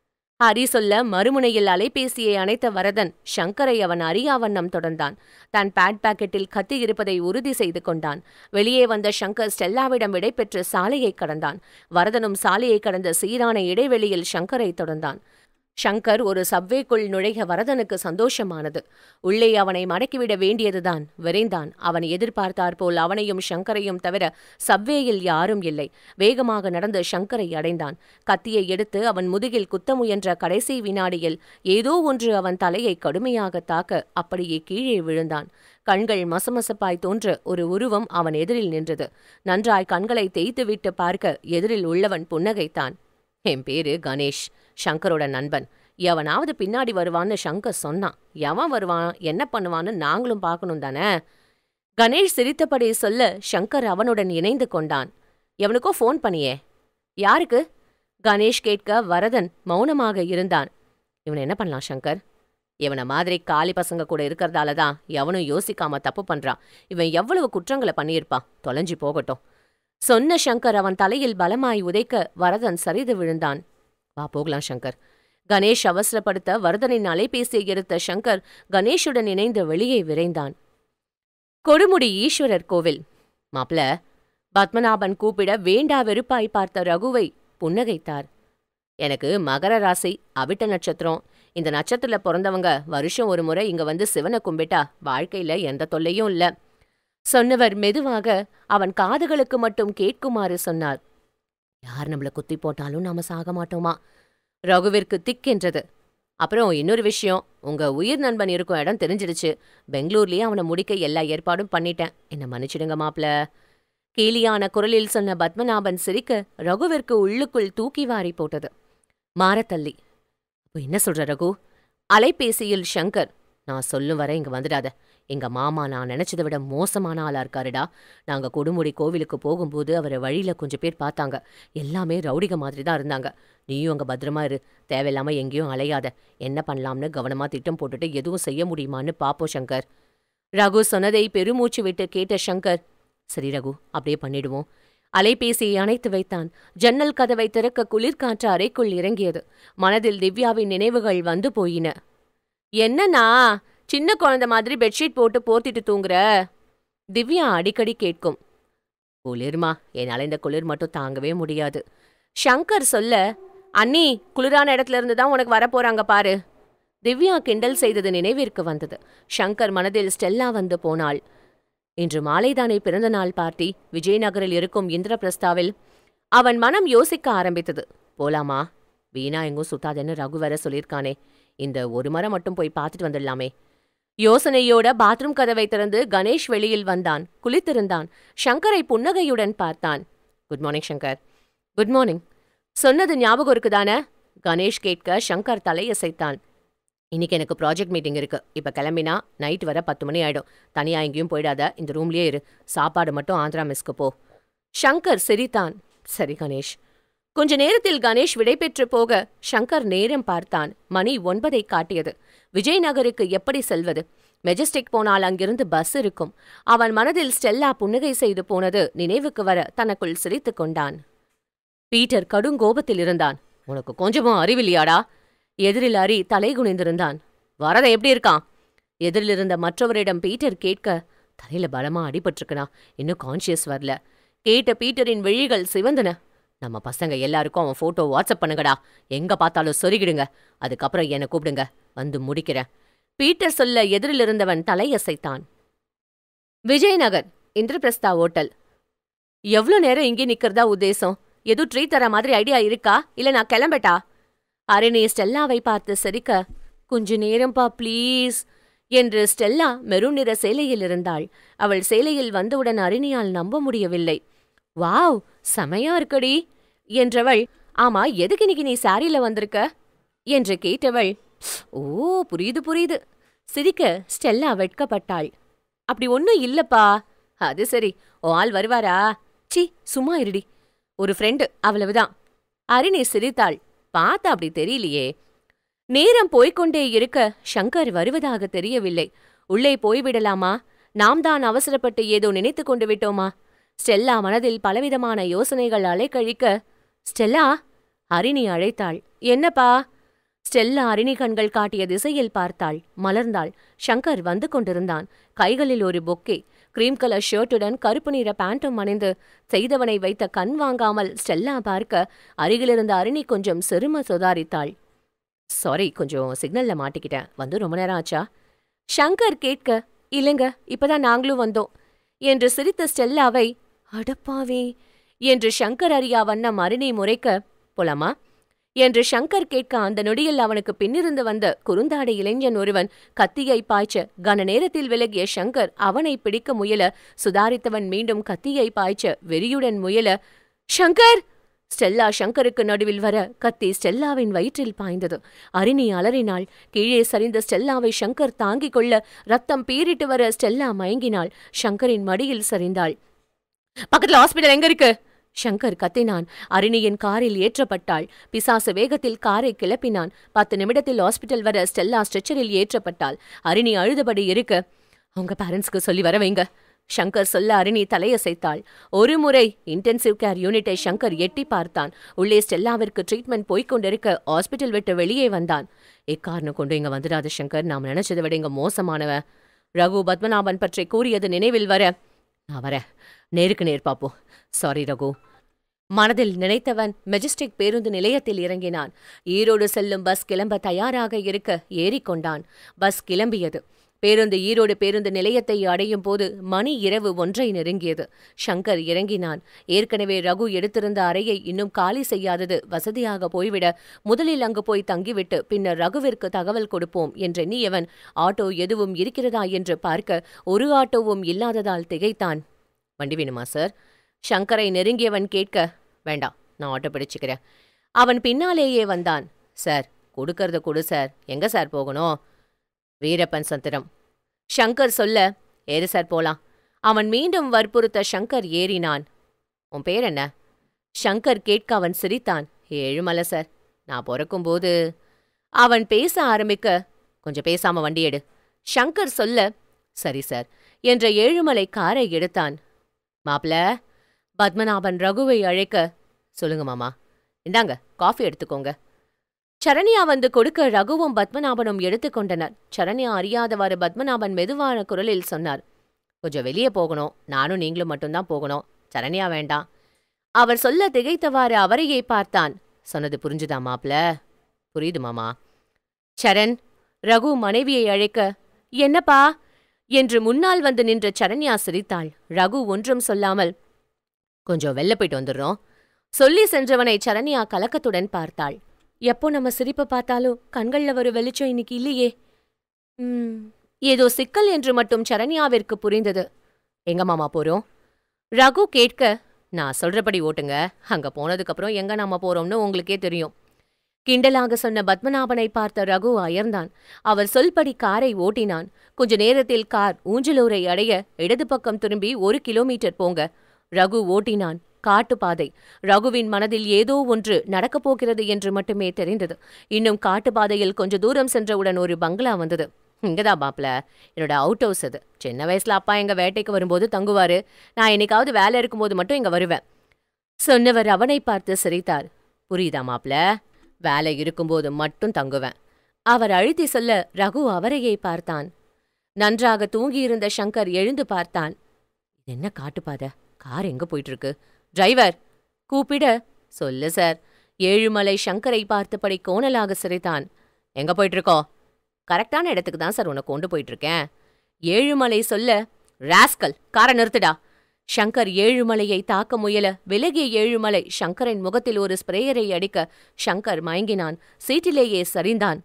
ஹரி சொல்ல மறுமுனையில் அலைபேசியை அணைத்த வரதன் ஷங்கரை அவன் அறியாவண்ணம் தொடர்ந்தான் தன் பேட் பாக்கெட்டில் கத்தி இருப்பதை உறுதி செய்து கொண்டான் வெளியே வந்த ஷங்கர் ஸ்டெல்லாவிடம் விடைபெற்று சாலையை கடந்தான் வரதனும் சாலையை கடந்த சீரான இடைவெளியில் ஷங்கரை தொடர்ந்தான் ஷங்கர் ஒரு சப்வேக்குள் நுழைக வரதனுக்கு சந்தோஷமானது உள்ளே அவனை மடக்கிவிட வேண்டியதுதான் விரைந்தான் அவன் எதிர்பார்த்தாற்போல் அவனையும் ஷங்கரையும் தவிர சப்வேயில் யாரும் இல்லை வேகமாக நடந்து ஷங்கரை அடைந்தான் கத்தியை எடுத்து அவன் முதுகில் குத்த முயன்ற கடைசி வினாடியில் ஏதோ ஒன்று அவன் தலையை கடுமையாக தாக்க அப்படியே கீழே விழுந்தான் கண்கள் மசமசப்பாய் தோன்ற ஒரு உருவம் அவன் எதிரில் நின்றது நன்றாய் கண்களை தேய்த்துவிட்டு பார்க்க எதிரில் உள்ளவன் புன்னகைத்தான் என் பேரு கணேஷ் ஷங்கரோட நண்பன் எவனாவது பின்னாடி வருவான்னு ஷங்கர் சொன்னான் எவன் வருவான் என்ன பண்ணுவான்னு நாங்களும் பார்க்கணும் தானே கணேஷ் சிரித்தபடி சொல்ல ஷங்கர் அவனுடன் இணைந்து கொண்டான் எவனுக்கோ ஃபோன் பண்ணியே யாருக்கு கணேஷ் கேட்க வரதன் மௌனமாக இருந்தான் இவனை என்ன பண்ணலாம் ஷங்கர் இவனை மாதிரி காலி பசங்க கூட இருக்கிறதால தான் எவனும் யோசிக்காம தப்பு பண்றான் இவன் எவ்வளவு குற்றங்களை பண்ணியிருப்பான் தொலைஞ்சு போகட்டும் சொன்ன ஷங்கர் அவன் தலையில் பலமாய் உதைக்க வரதன் சரிது விழுந்தான் வா போகலாம் ஷங்கர் கணேஷ் அவசரப்படுத்த வரதனின் அலைபேசியை எடுத்த ஷங்கர் கணேஷுடன் இணைந்து வெளியே விரைந்தான் கொடுமுடி ஈஸ்வரர் கோவில் மாப்ள பத்மநாபன் கூப்பிட வேண்டா வெறுப்பாய் பார்த்த ரகுவை புன்னகைத்தார் எனக்கு மகர ராசி அவிட்ட நட்சத்திரம் இந்த நட்சத்திரத்துல பிறந்தவங்க வருஷம் ஒரு முறை இங்க வந்து சிவனை கும்பிட்டா வாழ்க்கையில எந்த தொல்லையும் இல்ல சொன்னவர் மெதுவாக அவன் காதுகளுக்கு மட்டும் கேட்குமாறு சொன்னார் யார் நம்மள குத்தி போட்டாலும் நாம சாக மாட்டோமா ரகுவிற்கு திக்கென்றது அப்புறம் இன்னொரு விஷயம் உங்க உயிர் நண்பன் இருக்கும் இடம் தெரிஞ்சிடுச்சு பெங்களூர்லயே அவனை முடிக்க எல்லா ஏற்பாடும் பண்ணிட்டேன் என்ன மன்னிச்சிடுங்க மாப்ள கேலியான குரலில் சொன்ன பத்மநாபன் சிரிக்க ரகுவிற்கு உள்ளுக்குள் தூக்கி வாரி போட்டது மாரத்தள்ளி அப்போ என்ன சொல்ற ரகு அலைபேசியில் சங்கர் நான் சொல்லும் வரை இங்க வந்துடாத எங்க மாமா நான் நினைச்சதை விட மோசமான ஆளா இருக்காருடா நாங்க கொடுமுடி கோவிலுக்கு போகும்போது அவரை வழியில கொஞ்சம் பேர் பார்த்தாங்க எல்லாமே ரவுடிக மாதிரி தான் இருந்தாங்க நீயும் அங்க பத்திரமா இரு தேவையில்லாம எங்கேயும் அலையாத என்ன பண்ணலாம்னு கவனமா திட்டம் போட்டுட்டு எதுவும் செய்ய முடியுமான்னு பாப்போம் சங்கர் ரகு சொன்னதை பெருமூச்சு விட்டு கேட்ட சங்கர் சரி ரகு அப்படியே பண்ணிடுவோம் அலைபேசியை அணைத்து வைத்தான் ஜன்னல் கதவை திறக்க குளிர்காற்று அறைக்குள் இறங்கியது மனதில் திவ்யாவின் நினைவுகள் வந்து போயின என்னண்ணா சின்ன குழந்தை மாதிரி பெட்ஷீட் போட்டு போத்திட்டு தூங்குற திவ்யா அடிக்கடி கேட்கும் குளிர்மா என்னால் இந்த குளிர் மட்டும் தாங்கவே முடியாது ஷங்கர் சொல்ல அண்ணி குளிரான இடத்துல இருந்து தான் உனக்கு வரப்போறாங்க பாரு திவ்யா கிண்டல் செய்தது நினைவிற்கு வந்தது ஷங்கர் மனதில் ஸ்டெல்லா வந்து போனாள் இன்று மாலைதானே பிறந்த நாள் பார்ட்டி விஜயநகரில் இருக்கும் இந்திரபிரஸ்தாவில் அவன் மனம் யோசிக்க ஆரம்பித்தது போலாமா வீணா எங்கும் சுத்தாதேன்னு ரகு வேற சொல்லியிருக்கானே இந்த ஒரு மரம் மட்டும் போய் பார்த்துட்டு வந்துடலாமே யோசனையோட பாத்ரூம் கதவை திறந்து கணேஷ் வெளியில் வந்தான் குளித்திருந்தான் ஷங்கரை புன்னகையுடன் பார்த்தான் good morning Shankar good morning சொன்னது ஞாபகம் இருக்குதானே கணேஷ் கேட்க ஷங்கர் தலையசைத்தான் இன்னைக்கு எனக்கு ப்ராஜெக்ட் மீட்டிங் இருக்கு இப்ப கிளம்பினா நைட் வர பத்து மணி ஆயிடும் தனியா எங்கேயும் போயிடாத இந்த ரூம்லயே இரு சாப்பாடு மட்டும் ஆந்திரா மெஸ்க்கு போ ஷங்கர் சிரித்தான் சரி கணேஷ் கொஞ்ச நேரத்தில் கணேஷ் விடைபெற்று போக ஷங்கர் நேரம் பார்த்தான் மணி ஒன்பதை காட்டியது விஜயநகருக்கு எப்படி செல்வது மெஜஸ்டிக் போனால் அங்கிருந்து பஸ் இருக்கும் அவன் மனதில் ஸ்டெல்லா புன்னகை செய்து போனது நினைவுக்கு வர தனக்குள் சிரித்துக் கொண்டான் பீட்டர் கடுங்கோபத்தில் இருந்தான் உனக்கு கொஞ்சமும் அறிவில்லையாடா எதிரில் அரி தலை குனிந்திருந்தான் வரத எப்படி இருக்கான் எதிரில் இருந்த மற்றவரிடம் பீட்டர் கேட்க தலையில பலமா அடிபட்டிருக்கனா இன்னும் கான்ஷியஸ் வரல கேட்ட பீட்டரின் விழிகள் சிவந்தன நம்ம பசங்க எல்லாருக்கும் அவன் போட்டோ வாட்ஸ்அப் பண்ணுங்கடா எங்க பார்த்தாலும் சொருகிடுங்க அதுக்கப்புறம் என்னை கூப்பிடுங்க வந்து முடிக்கிறேன் பீட்டர் சொல்ல எதிரில் இருந்தவன் தலையசைத்தான் விஜயநகர் இந்திரபிரஸ்தா ஓட்டல் எவ்வளோ நேரம் இங்கே நிக்கிறதா உத்தேசம் எதுவும் ட்ரீட் தர மாதிரி ஐடியா இருக்கா இல்ல நான் கிளம்பட்டா அரணி ஸ்டெல்லாவை பார்த்து சிரிக்க கொஞ்ச நேரம்பா ப்ளீஸ் என்று ஸ்டெல்லா மெரூன் நிற சேலையில் இருந்தாள் அவள் சேலையில் வந்தவுடன் அரிணியால் நம்ப முடியவில்லை வாவ் செமையா இருக்கடி என்றவள் ஆமா எதுக்கு இன்னைக்கு நீ சாரியில வந்திருக்க என்று கேட்டவள் ஓ புரியுது புரியுது சிரிக்க ஸ்டெல்லா வெட்கப்பட்டாள் அப்படி ஒன்றும் இல்லப்பா அது சரி ஓ ஆள் வருவாரா சி சும்மா இருடி ஒரு ஃப்ரெண்டு அவ்வளவுதான் அரிணி சிரித்தாள் பார்த்தா அப்படி தெரியலையே நேரம் போய்க்கொண்டே இருக்க ஷங்கர் வருவதாக தெரியவில்லை உள்ளே போய்விடலாமா நாம் தான் அவசரப்பட்டு ஏதோ நினைத்து கொண்டு விட்டோமா ஸ்டெல்லா மனதில் பலவிதமான யோசனைகள் அலைக்கழிக்க ஸ்டெல்லா அரிணி அழைத்தாள் என்னப்பா ஸ்டெல்லா அரிணி கண்கள் காட்டிய திசையில் பார்த்தாள் மலர்ந்தாள் ஷங்கர் வந்து கொண்டிருந்தான் கைகளில் ஒரு பொக்கே கிரீம் கலர் ஷர்ட்டுடன் கருப்பு நிற பேண்ட்டும் அணிந்து செய்தவனை வைத்த கண் வாங்காமல் ஸ்டெல்லா பார்க்க அருகிலிருந்த அரிணி கொஞ்சம் செரும சுதாரித்தாள் சாரி கொஞ்சம் சிக்னல்ல மாட்டிக்கிட்டேன் வந்து ரொம்ப நேரம் ஆச்சா ஷங்கர் கேட்க இல்லைங்க இப்பதான் நாங்களும் வந்தோம் என்று சிரித்த ஸ்டெல்லாவை அடப்பாவே என்று ஷங்கர் அறியா வண்ணம் அரிணி முறைக்க போலாமா என்று ஷங்கர் கேட்க அந்த நொடியில் அவனுக்கு பின்னிருந்து வந்த குறுந்தாடை இளைஞன் ஒருவன் கத்தியை பாய்ச்ச கன நேரத்தில் விலகிய ஷங்கர் அவனை பிடிக்க முயல சுதாரித்தவன் மீண்டும் கத்தியை பாய்ச்ச வெறியுடன் முயல ஷங்கர் ஸ்டெல்லா ஷங்கருக்கு நடுவில் வர கத்தி ஸ்டெல்லாவின் வயிற்றில் பாய்ந்தது அரிணி அலறினாள் கீழே சரிந்த ஸ்டெல்லாவை ஷங்கர் தாங்கிக் கொள்ள ரத்தம் பீறிட்டு வர ஸ்டெல்லா மயங்கினாள் ஷங்கரின் மடியில் சரிந்தாள் பக்கத்துல ஹாஸ்பிடல் எங்க இருக்கு ஷங்கர் கத்தினான் அரிணியின் காரில் ஏற்றப்பட்டாள் பிசாசு வேகத்தில் காரை கிளப்பினான் பத்து நிமிடத்தில் ஹாஸ்பிட்டல் வர ஸ்டெல்லா ஸ்ட்ரெச்சரில் ஏற்றப்பட்டாள் அரிணி அழுதபடி இருக்க உங்க பேரண்ட்ஸ்க்கு சொல்லி வர வைங்க ஷங்கர் சொல்ல அரிணி தலையசைத்தாள் ஒரு முறை இன்டென்சிவ் கேர் யூனிட்டை ஷங்கர் எட்டி பார்த்தான் உள்ளே ஸ்டெல்லாவிற்கு ட்ரீட்மெண்ட் போய்க் கொண்டிருக்க ஹாஸ்பிட்டல் விட்டு வெளியே வந்தான் எக்காரணம் கொண்டு இங்க வந்துடாத ஷங்கர் நாம் நினைச்சதை விட இங்க மோசமானவ ரகு பத்மநாபன் பற்றி கூறியது நினைவில் வர நான் வரேன் நேருக்கு நேர் பாப்போம் சாரி ரகு மனதில் நினைத்தவன் மெஜஸ்டிக் பேருந்து நிலையத்தில் இறங்கினான் ஈரோடு செல்லும் பஸ் கிளம்ப தயாராக இருக்க ஏறிக்கொண்டான் பஸ் கிளம்பியது பேருந்து ஈரோடு பேருந்து நிலையத்தை அடையும் போது மணி இரவு ஒன்றை நெருங்கியது ஷங்கர் இறங்கினான் ஏற்கனவே ரகு எடுத்திருந்த அறையை இன்னும் காலி செய்யாதது வசதியாக போய்விட முதலில் அங்கு போய் தங்கிவிட்டு பின்னர் ரகுவிற்கு தகவல் கொடுப்போம் என்றெண்ணியவன் ஆட்டோ எதுவும் இருக்கிறதா என்று பார்க்க ஒரு ஆட்டோவும் இல்லாததால் திகைத்தான் வண்டி வேணுமா சார் சங்கரை நெருங்கியவன் கேட்க வேண்டாம் நான் ஆட்டோ பிடிச்சுக்கிறேன் அவன் பின்னாலேயே வந்தான் சார் கொடுக்கறத கொடு சார் எங்க சார் போகணும் வீரப்பன் சத்திரம் சங்கர் சொல்ல ஏறு சார் போலாம் அவன் மீண்டும் வற்புறுத்த சங்கர் ஏறினான் உன் பேர் என்ன சங்கர் கேட்க அவன் சிரித்தான் ஏழுமலை சார் நான் பிறக்கும்போது அவன் பேச ஆரம்பிக்க கொஞ்சம் பேசாம வண்டி எடு சங்கர் சொல்ல சரி சார் என்ற ஏழுமலை காரை எடுத்தான் மாப்ள பத்மநாபன் ரகுவை அழைக்க சொல்லுங்க மாமா இந்தாங்க காஃபி எடுத்துக்கோங்க சரண்யா வந்து கொடுக்க ரகுவும் பத்மநாபனும் எடுத்துக்கொண்டனர் சரண்யா அறியாதவாறு பத்மநாபன் மெதுவான குரலில் சொன்னார் கொஞ்சம் வெளியே போகணும் நானும் நீங்களும் மட்டும்தான் போகணும் சரண்யா வேண்டாம் அவர் சொல்ல திகைத்தவாறு அவரையே பார்த்தான் சொன்னது புரிஞ்சுதா மாப்ள புரியுது மாமா சரண் ரகு மனைவியை அழைக்க என்னப்பா என்று முன்னால் வந்து நின்ற சரண்யா சிரித்தாள் ரகு ஒன்றும் சொல்லாமல் கொஞ்சம் வெளில போயிட்டு வந்துடுறோம் சொல்லி சென்றவனை சரண்யா கலக்கத்துடன் பார்த்தாள் எப்போ நம்ம சிரிப்பை பார்த்தாலும் கண்கள்ல ஒரு வெளிச்சம் இன்னைக்கு இல்லையே ம் ஏதோ சிக்கல் என்று மட்டும் சரண்யாவிற்கு புரிந்தது எங்க மாமா போறோம் ரகு கேட்க நான் சொல்றபடி ஓட்டுங்க அங்க போனதுக்கப்புறம் எங்க நாம போறோம்னு உங்களுக்கே தெரியும் கிண்டலாக சொன்ன பத்மநாபனை பார்த்த ரகு அயர்ந்தான் அவர் சொல்படி காரை ஓட்டினான் கொஞ்ச நேரத்தில் கார் ஊஞ்சலூரை அடைய இடது பக்கம் திரும்பி ஒரு கிலோமீட்டர் போங்க ரகு ஓட்டினான் காட்டுப்பாதை ரகுவின் மனதில் ஏதோ ஒன்று நடக்கப் போகிறது என்று மட்டுமே தெரிந்தது இன்னும் காட்டுப்பாதையில் கொஞ்ச தூரம் சென்றவுடன் ஒரு பங்களா வந்தது இங்கதான் பாப்ல என்னோட அவுட் ஹவுஸ் அது சின்ன வயசுல அப்பா எங்க வேட்டைக்கு வரும்போது தங்குவாரு நான் என்னைக்காவது வேலை இருக்கும்போது மட்டும் இங்க வருவேன் சொன்னவர் அவனை பார்த்து சிரித்தார் புரியுதா மாப்ள வேலை இருக்கும்போது மட்டும் தங்குவேன் அவர் அழுத்தி சொல்ல ரகு அவரையே பார்த்தான் நன்றாக தூங்கியிருந்த சங்கர் எழுந்து பார்த்தான் இது என்ன காட்டுப்பாத கார் எங்க போயிட்டு இருக்கு டிரைவர் கூப்பிட சொல்லு சார் ஏழுமலை சங்கரை பார்த்தபடி கோணலாக சிரித்தான் எங்க போயிட்டு இருக்கோ கரெக்டான இடத்துக்கு தான் சார் உன்னை கொண்டு போயிட்டு இருக்கேன் ஏழுமலை சொல்ல ராஸ்கல் காரை நிறுத்துடா சங்கர் ஏழுமலையை தாக்க முயல விலகிய ஏழுமலை சங்கரின் முகத்தில் ஒரு ஸ்ப்ரேயரை அடிக்க சங்கர் மயங்கினான் சீட்டிலேயே சரிந்தான்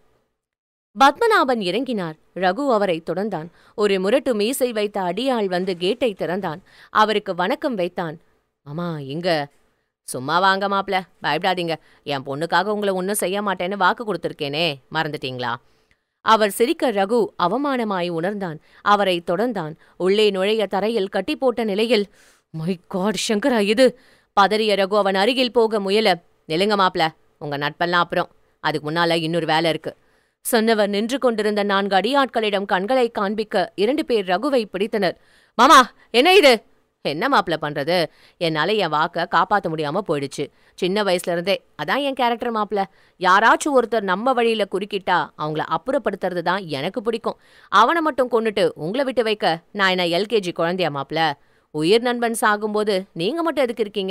பத்மநாபன் இறங்கினார் ரகு அவரை தொடர்ந்தான் ஒரு முரட்டு மீசை வைத்த அடியாள் வந்து கேட்டை திறந்தான் அவருக்கு வணக்கம் வைத்தான் அம்மா இங்க சும்மா வாங்க மாப்ள பயப்படாதீங்க என் பொண்ணுக்காக உங்களை ஒன்றும் செய்ய மாட்டேன்னு வாக்கு கொடுத்துருக்கேனே மறந்துட்டீங்களா அவர் சிரிக்க ரகு அவமானமாய் உணர்ந்தான் அவரை தொடர்ந்தான் உள்ளே நுழைய தரையில் கட்டி போட்ட நிலையில் மை காட் சங்கரா இது பதறிய ரகு அவன் அருகில் போக முயல நிலுங்க மாப்ள உங்க நட்பெல்லாம் அப்புறம் அதுக்கு முன்னால இன்னொரு வேலை இருக்கு சொன்னவர் நின்று கொண்டிருந்த நான்கு அடியாட்களிடம் கண்களை காண்பிக்க இரண்டு பேர் ரகுவை பிடித்தனர் மாமா என்ன இது என்ன மாப்ள பண்றது என்னால என் வாக்க காப்பாத்த முடியாம போயிடுச்சு சின்ன வயசுல இருந்தே அதான் என் கேரக்டர் மாப்ள யாராச்சும் ஒருத்தர் நம்ம வழியில குறுக்கிட்டா அவங்கள அப்புறப்படுத்துறது தான் எனக்கு பிடிக்கும் அவனை மட்டும் கொன்னுட்டு உங்களை விட்டு வைக்க நான் என்ன எல்கேஜி குழந்தையா மாப்ள உயிர் நண்பன் சாகும்போது நீங்க மட்டும் எதுக்கு இருக்கீங்க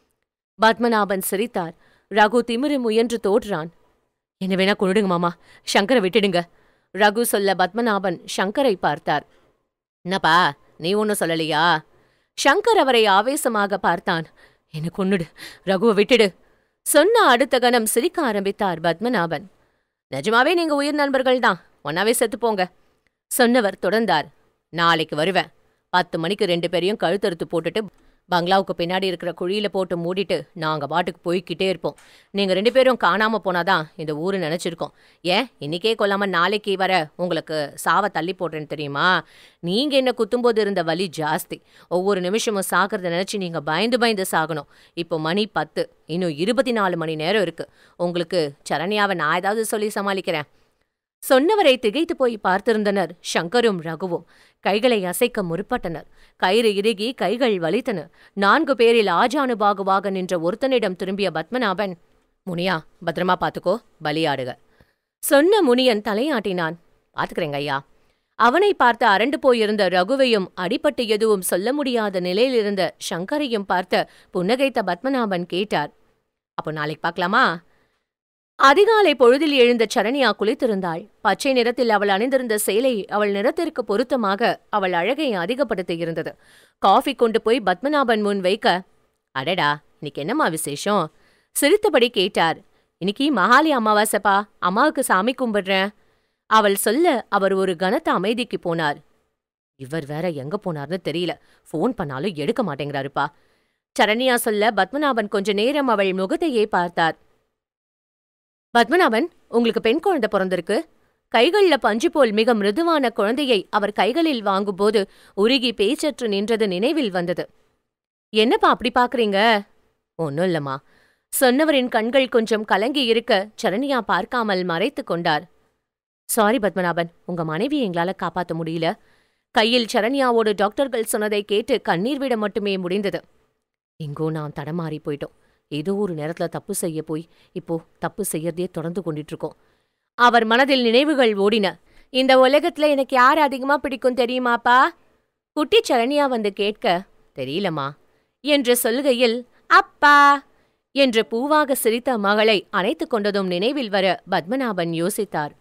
பத்மநாபன் சிரித்தார் ரகு திமிரு முயன்று தோற்றான் என்ன வேணா கொன்னுடுங்க மாமா சங்கரை விட்டுடுங்க ரகு சொல்ல பத்மநாபன் சங்கரை பார்த்தார் என்னப்பா நீ ஒன்னும் சொல்லலையா சங்கர் அவரை ஆவேசமாக பார்த்தான் என்ன கொன்னுடு ரகுவை விட்டுடு சொன்ன அடுத்த கணம் சிரிக்க ஆரம்பித்தார் பத்மநாபன் நிஜமாவே நீங்க உயிர் நண்பர்கள் தான் ஒன்னாவே செத்து போங்க சொன்னவர் தொடர்ந்தார் நாளைக்கு வருவேன் பத்து மணிக்கு ரெண்டு பேரையும் கழுத்தறுத்து போட்டுட்டு பங்களாவுக்கு பின்னாடி இருக்கிற குழியில போட்டு மூடிட்டு நாங்க பாட்டுக்கு போய்க்கிட்டே இருப்போம் நீங்க ரெண்டு பேரும் காணாம போனாதான் இந்த ஊரு நினைச்சிருக்கோம் ஏன் இன்னைக்கே கொல்லாம நாளைக்கு வர உங்களுக்கு சாவ தள்ளி போடுறேன்னு தெரியுமா நீங்க என்ன குத்தும்போது இருந்த வலி ஜாஸ்தி ஒவ்வொரு நிமிஷமும் சாகிறத நினைச்சு நீங்க பயந்து பயந்து சாகணும் இப்போ மணி பத்து இன்னும் இருபத்தி நாலு மணி நேரம் இருக்கு உங்களுக்கு சரண்யாவை நான் ஏதாவது சொல்லி சமாளிக்கிறேன் சொன்னவரை திகைத்து போய் பார்த்திருந்தனர் சங்கரும் ரகுவும் கைகளை அசைக்க முற்பட்டனர் கயிறு இறுகி கைகள் வலித்தன நான்கு பேரில் ஆஜானுபாகுவாக நின்ற ஒருத்தனிடம் திரும்பிய பத்மநாபன் முனியா பத்திரமா பாத்துக்கோ பலியாடுக சொன்ன முனியன் தலையாட்டினான் பாத்துக்கிறேங்க ஐயா அவனை பார்த்து அரண்டு போயிருந்த ரகுவையும் அடிபட்டு எதுவும் சொல்ல முடியாத நிலையிலிருந்த சங்கரையும் பார்த்த புன்னகைத்த பத்மநாபன் கேட்டார் அப்போ நாளைக்கு பார்க்கலாமா அதிகாலை பொழுதில் எழுந்த சரண்யா குளித்திருந்தாள் பச்சை நிறத்தில் அவள் அணிந்திருந்த சேலை அவள் நிறத்திற்கு பொருத்தமாக அவள் அழகை அதிகப்படுத்தியிருந்தது காஃபி கொண்டு போய் பத்மநாபன் முன் வைக்க அடடா இன்னைக்கு என்னம்மா விசேஷம் சிரித்தபடி கேட்டார் இன்னைக்கு மகாலி அமாவாசைப்பா அம்மாவுக்கு சாமி கும்பிடுறேன் அவள் சொல்ல அவர் ஒரு கனத்த அமைதிக்கு போனார் இவர் வேற எங்க போனார்னு தெரியல ஃபோன் பண்ணாலும் எடுக்க மாட்டேங்கிறாருப்பா சரண்யா சொல்ல பத்மநாபன் கொஞ்ச நேரம் அவள் முகத்தையே பார்த்தார் பத்மநாபன் உங்களுக்கு பெண் குழந்தை பிறந்திருக்கு கைகள்ல பஞ்சு போல் மிக மிருதுவான குழந்தையை அவர் கைகளில் வாங்கும்போது உருகி பேச்சற்று நின்றது நினைவில் வந்தது என்னப்பா அப்படி பாக்குறீங்க ஒன்னும் இல்லம்மா சொன்னவரின் கண்கள் கொஞ்சம் கலங்கி இருக்க சரண்யா பார்க்காமல் மறைத்து கொண்டார் சாரி பத்மநாபன் உங்க மனைவி எங்களால காப்பாத்த முடியல கையில் சரண்யாவோடு டாக்டர்கள் சொன்னதை கேட்டு கண்ணீர் விட மட்டுமே முடிந்தது எங்கோ நான் தடமாறி போயிட்டோம் ஏதோ ஒரு நேரத்துல தப்பு செய்ய போய் இப்போ தப்பு செய்யறதே தொடர்ந்து கொண்டிட்டு இருக்கோம் அவர் மனதில் நினைவுகள் ஓடின இந்த உலகத்துல எனக்கு யார் அதிகமா பிடிக்கும் தெரியுமாப்பா குட்டி சரண்யா வந்து கேட்க தெரியலம்மா என்று சொல்லுகையில் அப்பா என்று பூவாக சிரித்த மகளை அணைத்துக் கொண்டதும் நினைவில் வர பத்மநாபன் யோசித்தார்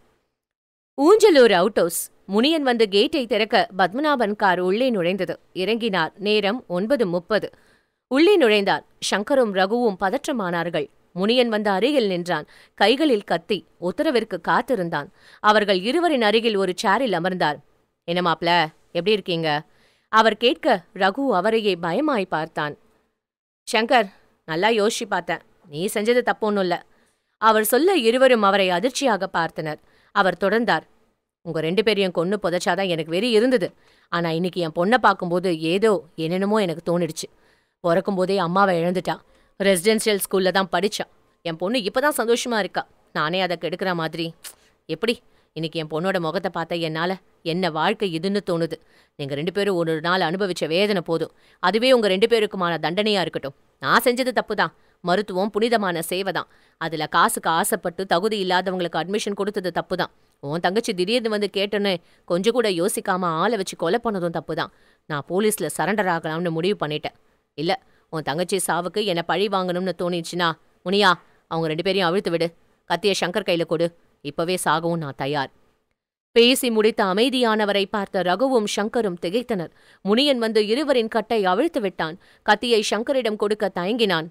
ஊஞ்சலூர் அவுட் ஹவுஸ் முனியன் வந்து கேட்டை திறக்க பத்மநாபன் கார் உள்ளே நுழைந்தது இறங்கினார் நேரம் ஒன்பது முப்பது உள்ளே நுழைந்தார் சங்கரும் ரகுவும் பதற்றமானார்கள் முனியன் வந்து அருகில் நின்றான் கைகளில் கத்தி உத்தரவிற்கு காத்திருந்தான் அவர்கள் இருவரின் அருகில் ஒரு சேரில் அமர்ந்தார் என்ன மாப்ள எப்படி இருக்கீங்க அவர் கேட்க ரகு அவரையே பயமாய் பார்த்தான் சங்கர் நல்லா யோசிச்சு பார்த்தேன் நீ செஞ்சது தப்பு ஒன்றும் இல்ல அவர் சொல்ல இருவரும் அவரை அதிர்ச்சியாக பார்த்தனர் அவர் தொடர்ந்தார் உங்க ரெண்டு பேரையும் கொன்னு புதைச்சாதான் எனக்கு வெறி இருந்தது ஆனா இன்னைக்கு என் பொண்ணை பார்க்கும்போது ஏதோ என்னென்னமோ எனக்கு தோணிடுச்சு பிறக்கும் போதே அம்மாவை இழந்துட்டா ரெசிடென்ஷியல் ஸ்கூல்ல தான் படிச்சா என் பொண்ணு இப்பதான் சந்தோஷமா இருக்கா நானே அதை கெடுக்கிற மாதிரி எப்படி இன்னைக்கு என் பொண்ணோட முகத்தை பார்த்தா என்னால என்ன வாழ்க்கை இதுன்னு தோணுது நீங்க ரெண்டு பேரும் ஒரு நாள் அனுபவிச்ச வேதனை போதும் அதுவே உங்க ரெண்டு பேருக்குமான தண்டனையா இருக்கட்டும் நான் செஞ்சது தப்பு தான் மருத்துவம் புனிதமான சேவை தான் அதுல காசுக்கு ஆசைப்பட்டு தகுதி இல்லாதவங்களுக்கு அட்மிஷன் கொடுத்தது தப்பு தான் உன் தங்கச்சி திடீர்னு வந்து கேட்டோன்னு கொஞ்சம் கூட யோசிக்காம ஆளை வச்சு கொலை பண்ணதும் தப்பு தான் நான் போலீஸ்ல சரண்டர் ஆகலாம்னு முடிவு பண்ணிட்டேன் இல்ல உன் தங்கச்சி சாவுக்கு என்னை பழி வாங்கணும்னு தோணிச்சுனா முனியா அவங்க ரெண்டு பேரையும் அவிழ்த்து விடு கத்திய சங்கர் கையில கொடு இப்பவே சாகவும் நான் தயார் பேசி முடித்த அமைதியானவரை பார்த்த ரகுவும் சங்கரும் திகைத்தனர் முனியன் வந்து இருவரின் கட்டை அவிழ்த்து விட்டான் கத்தியை சங்கரிடம் கொடுக்க தயங்கினான்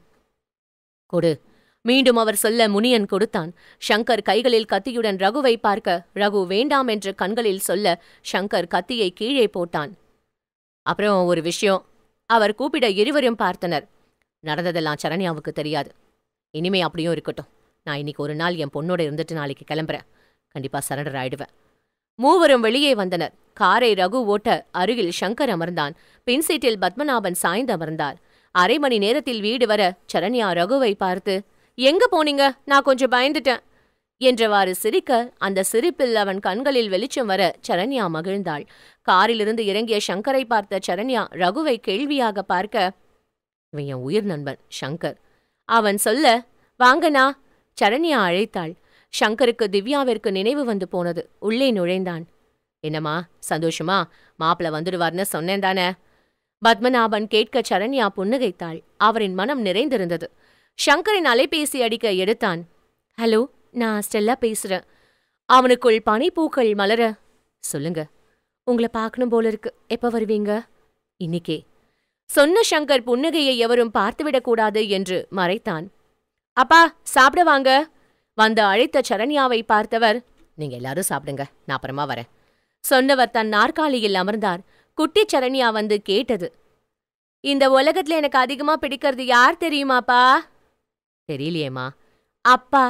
கொடு மீண்டும் அவர் சொல்ல முனியன் கொடுத்தான் சங்கர் கைகளில் கத்தியுடன் ரகுவை பார்க்க ரகு வேண்டாம் என்று கண்களில் சொல்ல சங்கர் கத்தியை கீழே போட்டான் அப்புறம் ஒரு விஷயம் அவர் கூப்பிட இருவரும் பார்த்தனர் நடந்ததெல்லாம் சரண்யாவுக்கு தெரியாது இனிமே அப்படியும் இருக்கட்டும் நான் இன்னைக்கு ஒரு நாள் என் பொண்ணோட இருந்துட்டு நாளைக்கு கிளம்புறேன் கண்டிப்பா சரண்டர் ஆயிடுவேன் மூவரும் வெளியே வந்தனர் காரை ரகு ஓட்ட அருகில் சங்கர் அமர்ந்தான் பின் சீட்டில் பத்மநாபன் சாய்ந்து அமர்ந்தார் அரை மணி நேரத்தில் வீடு வர சரண்யா ரகுவை பார்த்து எங்க போனீங்க நான் கொஞ்சம் பயந்துட்டேன் என்றவாறு சிரிக்க அந்த சிரிப்பில் அவன் கண்களில் வெளிச்சம் வர சரண்யா மகிழ்ந்தாள் காரிலிருந்து இறங்கிய சங்கரை பார்த்த சரண்யா ரகுவை கேள்வியாக பார்க்க இவன் என் உயிர் நண்பன் சங்கர் அவன் சொல்ல வாங்கண்ணா சரண்யா அழைத்தாள் சங்கருக்கு திவ்யாவிற்கு நினைவு வந்து போனது உள்ளே நுழைந்தான் என்னம்மா சந்தோஷமா மாப்பிள வந்துடுவார்னு சொன்னேன் தானே பத்மநாபன் கேட்க சரண்யா புன்னகைத்தாள் அவரின் மனம் நிறைந்திருந்தது சங்கரின் அலைபேசி அடிக்க எடுத்தான் ஹலோ நான் ஸ்டெல்லா பேசுறேன் அவனுக்குள் பனிப்பூக்கள் மலர சொல்லுங்க உங்களை பார்க்கணும் போல இருக்கு எப்ப வருவீங்க இன்னிக்கே சொன்ன சங்கர் புன்னகையை எவரும் பார்த்துவிடக்கூடாது என்று மறைத்தான் அப்பா சாப்பிட வாங்க வந்து அழைத்த சரண்யாவை பார்த்தவர் நீங்க எல்லாரும் சாப்பிடுங்க நான் அப்புறமா வரேன் சொன்னவர் தன் நாற்காலியில் அமர்ந்தார் குட்டி சரண்யா வந்து கேட்டது இந்த உலகத்துல எனக்கு அதிகமா பிடிக்கிறது யார் தெரியுமாப்பா தெரியலையேம்மா அப்பா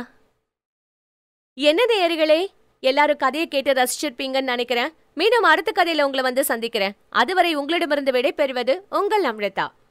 என்ன நேயர்களே எல்லாரும் கதையை கேட்டு ரசிச்சிருப்பீங்கன்னு நினைக்கிறேன் மீண்டும் அடுத்த கதையில உங்களை வந்து சந்திக்கிறேன் அதுவரை உங்களிடமிருந்து விடைபெறுவது உங்கள் அம்ரிதா